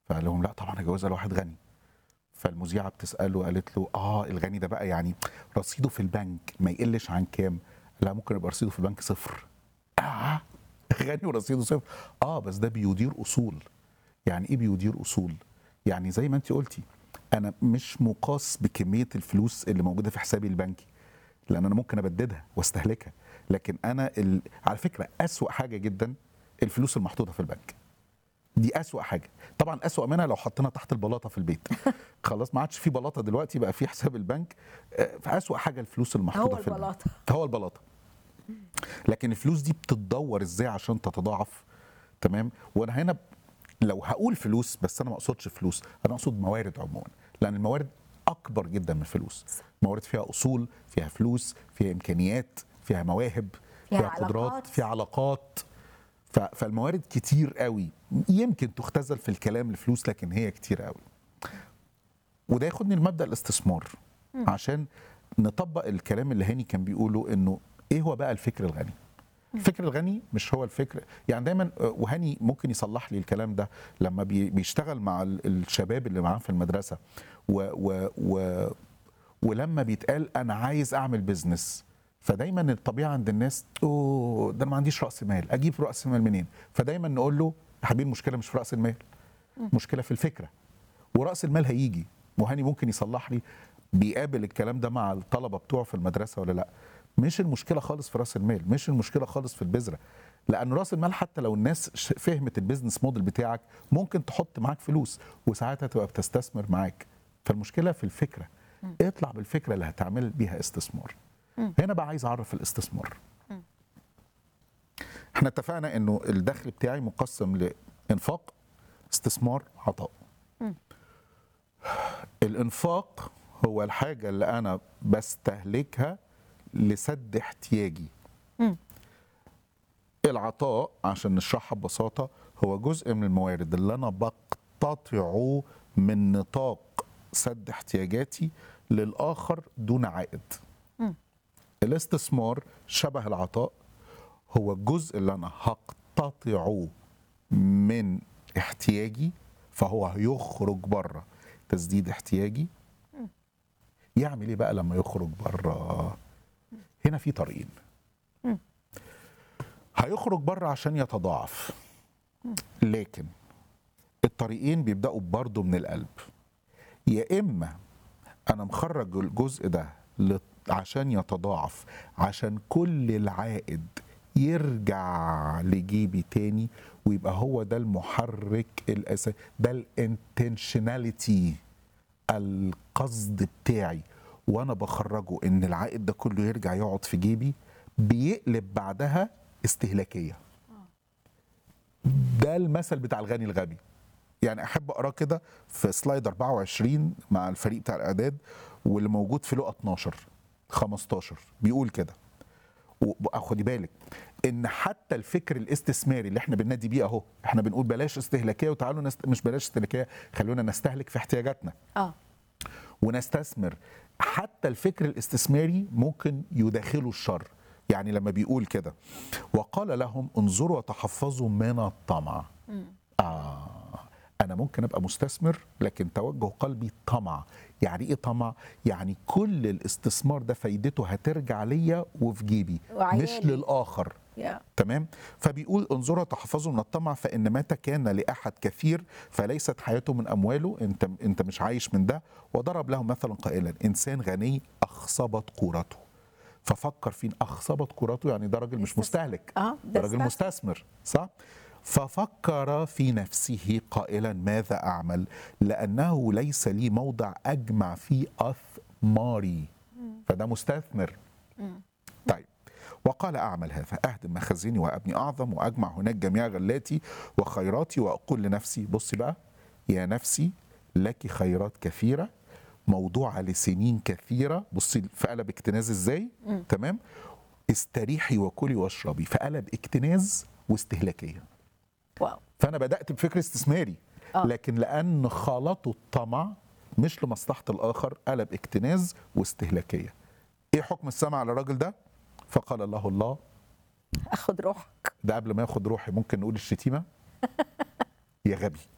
فقال لهم لا طبعا هجوزها لواحد غني فالمذيعه بتساله قالت له اه الغني ده بقى يعني رصيده في البنك ما يقلش عن كام لا ممكن يبقى رصيده في البنك صفر اه غني ورصيده صفر اه بس ده بيدير اصول يعني ايه بيدير اصول يعني زي ما انت قلتي انا مش مقاس بكميه الفلوس اللي موجوده في حسابي البنكي لان انا ممكن ابددها واستهلكها لكن انا ال... على فكره اسوا حاجه جدا الفلوس المحطوطه في البنك دي اسوا حاجه طبعا اسوا منها لو حطينا تحت البلاطه في البيت خلاص ما عادش في بلاطه دلوقتي بقى في حساب البنك آه، فاسوا حاجه الفلوس المحطوطه هو في البنك البلاطة. هو البلاطه لكن الفلوس دي بتتدور ازاي عشان تتضاعف تمام وانا هنا ب- لو هقول فلوس بس انا ما اقصدش فلوس انا اقصد موارد عموما لان الموارد اكبر جدا من الفلوس موارد فيها اصول فيها فلوس فيها امكانيات فيها مواهب فيها فيها قدرات علاقات. فيها علاقات ف- فالموارد كتير قوي يمكن تختزل في الكلام لفلوس لكن هي كتير قوي وده ياخدني لمبدا الاستثمار عشان نطبق الكلام اللي هاني كان بيقوله انه ايه هو بقى الفكر الغني الفكر الغني مش هو الفكر يعني دايما آه، وهاني ممكن يصلح لي الكلام ده لما بي- بيشتغل مع ال- الشباب اللي معاه في المدرسه و و و ولما بيتقال انا عايز اعمل بزنس فدايما الطبيعه عند الناس اوه ده انا ما عنديش راس مال اجيب راس مال منين فدايما نقول له يا حبيبي المشكله مش في راس المال مشكله في الفكره وراس المال هيجي وهاني ممكن يصلح لي بيقابل الكلام ده مع الطلبه بتوعه في المدرسه ولا لا مش المشكله خالص في راس المال مش المشكله خالص في البذره لان راس المال حتى لو الناس ش- فهمت البيزنس موديل بتاعك ممكن تحط معاك فلوس وساعتها تبقى بتستثمر معاك فالمشكله في الفكره اطلع بالفكره اللي هتعمل بيها استثمار هنا بقى عايز اعرف الاستثمار احنا اتفقنا انه الدخل بتاعي مقسم لانفاق استثمار عطاء الانفاق هو الحاجه اللي انا بستهلكها لسد احتياجي العطاء عشان نشرحها ببساطه هو جزء من الموارد اللي انا بقتطعه من نطاق سد احتياجاتي للاخر دون عائد الاستثمار شبه العطاء هو الجزء اللي انا هقتطعه من احتياجي فهو هيخرج بره تسديد احتياجي يعمل ايه بقى لما يخرج بره هنا في طريقين هيخرج بره عشان يتضاعف لكن الطريقين بيبداوا برضه من القلب يا اما انا مخرج الجزء ده ل- عشان يتضاعف عشان كل العائد يرجع لجيبي تاني ويبقى هو ده المحرك الاساسي ده الانتنشناليتي القصد بتاعي وانا بخرجه ان العائد ده كله يرجع يقعد في جيبي بيقلب بعدها استهلاكيه ده المثل بتاع الغني الغبي يعني احب اقراه كده في سلايد 24 مع الفريق بتاع الاعداد واللي موجود في لقا 12 15 بيقول كده و- خدي بالك ان حتى الفكر الاستثماري اللي احنا بننادي بيه اهو احنا بنقول بلاش استهلاكيه وتعالوا نست... مش بلاش استهلاكيه خلونا نستهلك في احتياجاتنا اه ونستثمر حتى الفكر الاستثماري ممكن يداخله الشر يعني لما بيقول كده وقال لهم انظروا وتحفظوا من الطمع آه أنا ممكن أبقى مستثمر لكن توجه قلبي طمع يعني إيه طمع؟ يعني كل الاستثمار ده فايدته هترجع ليا وفي جيبي مش وعيالي. للآخر يا تمام فبيقول انظروا تحفظوا من الطمع فان متى كان لاحد كثير فليست حياته من امواله انت انت مش عايش من ده وضرب له مثلا قائلا انسان غني اخصبت قورته ففكر فين اخصبت قورته يعني ده راجل مش استثمار. مستهلك آه، ده ده راجل استثمر. مستثمر صح ففكر في نفسه قائلا ماذا اعمل لانه ليس لي موضع اجمع فيه اثماري فده مستثمر طيب وقال أعمل هذا أهدم مخازني وأبني أعظم وأجمع هناك جميع غلاتي وخيراتي وأقول لنفسي بصي بقى يا نفسي لك خيرات كثيرة موضوعة لسنين كثيرة بصي في قلب اكتناز ازاي تمام استريحي وكلي واشربي فقلب اكتناز واستهلاكية واو فأنا بدأت بفكر استثماري آه. لكن لأن خلطوا الطمع مش لمصلحة الآخر قلب اكتناز واستهلاكية إيه حكم السمع على الراجل ده؟ فقال الله الله اخد روحك ده قبل ما ياخد روحي ممكن نقول الشتيمة يا غبي